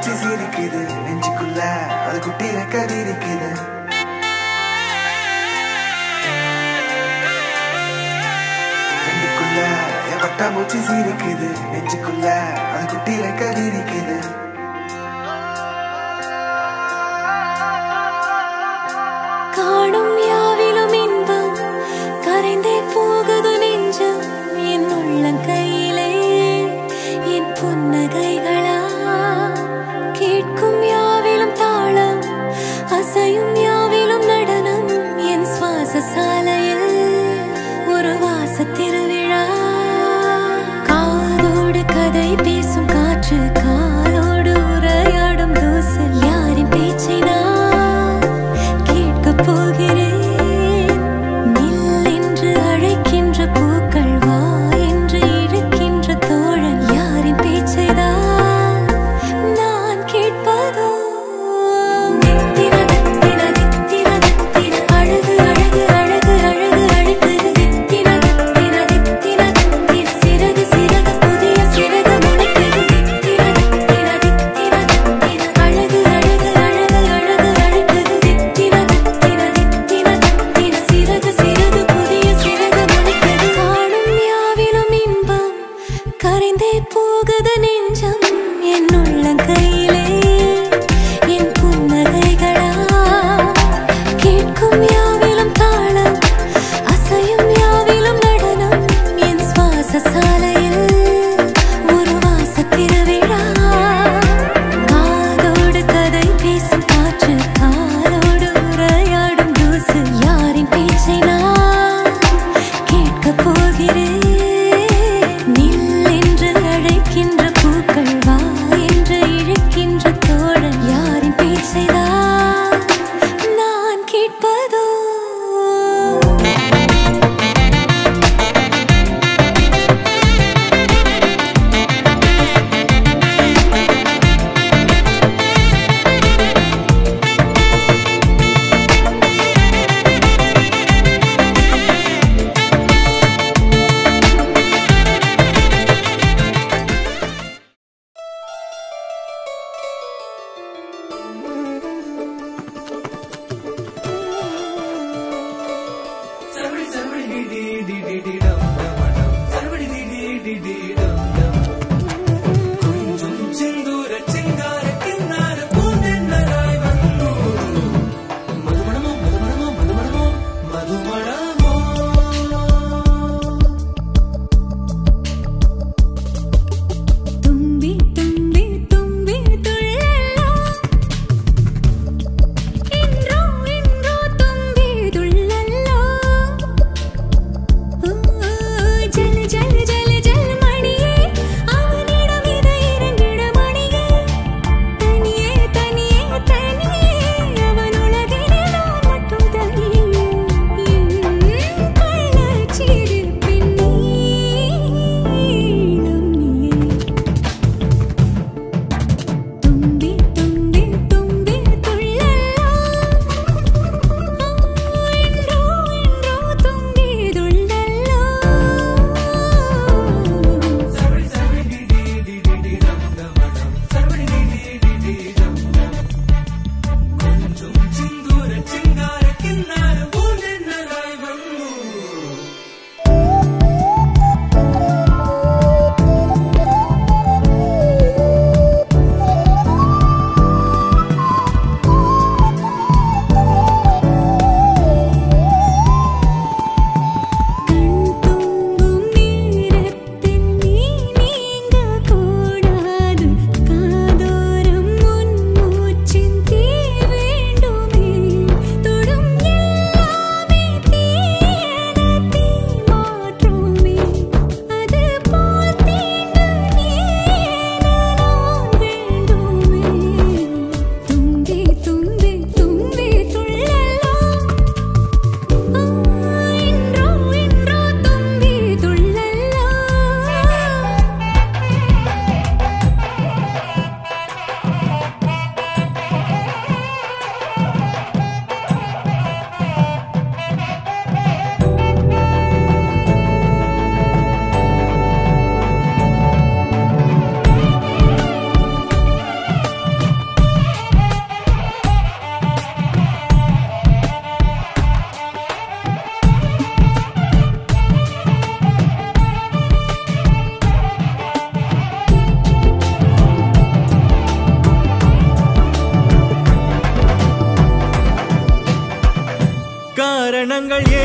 பட்டாம்பூச்சி சிரிக்குது நெஞ்சுக்குள்ள அது குட்டி ரெக்க விரிக்குது கண்ணுக்குள்ள என் பட்டாம்பூச்சி சிரிக்குது நெஞ்சுக்குள்ள அது குட்டி ரெக்க விரிக்குது காணும் யாவிலும் இன்பம் கரைந்தே போகுது நெஞ்சம் என் உள்ளங்கையிலே என் புன்னகைகளா கேட்கும் யாவிலும் தாளம் அசையும் யாவிலும் நடனம் என் சுவாச சாலையில் ஒரு வாச திருவிழா காதோடு கதை பேசும் காற்று காலோடு உரையாடும் தூசல் யாரின் பேச்சை நான் கேட்கப் போகிறேன் நில் என்று அழைக்கின்ற பூக்கள் வா என்று இழுக்கின்ற தோழன் யாரின் பேச்சைதான் நான் கேட்பதோ தித்தின தித்தின தித்தின தித்தின அழகு அழகு அழகு அழகு அழைத்தது தித்தின தித்தின தித்தின தித்தின சிறகு சிறகு புதிய சிறகு முளைத்தது தித்தின தித்தின தித்தின தித்தின அழகு அழகு அழகு அழகு அழைத்தது தித்தின தித்தின தித்தின தித்தின சிறகு சிறகு புதிய சிறகு முளைத்தது காணும் யாவிலும் இன்பம் கரைந்தே போகுது நெஞ்சம் என் உள்ளங்கையிலே என் புன்னகைகளா கேட்கும் யாவிலும் தாளம் அசையும் யாவிலும் நடனம் என் சுவாச சாலையில் ஒரு வாச திருவிழா காதோடு கதை பேசும் காற்று காலோடு உரையாடும் தூசு யாரின் பேச்சை நான் கேட்கப் போகிறேன் நில் என்று அழைக்கின்ற பூக்கள் வா என்று இழுக்கின்ற தோழன் யாரின் பேச்சைதான் நான் கேட்பதோ തുമ്പി തുമ്പി തുമ്പി തുള്ളല്ലോ ഇൻറോ ഇൻറോ തുമ്പി തുള്ളല്ലോ எண்ணங்கள்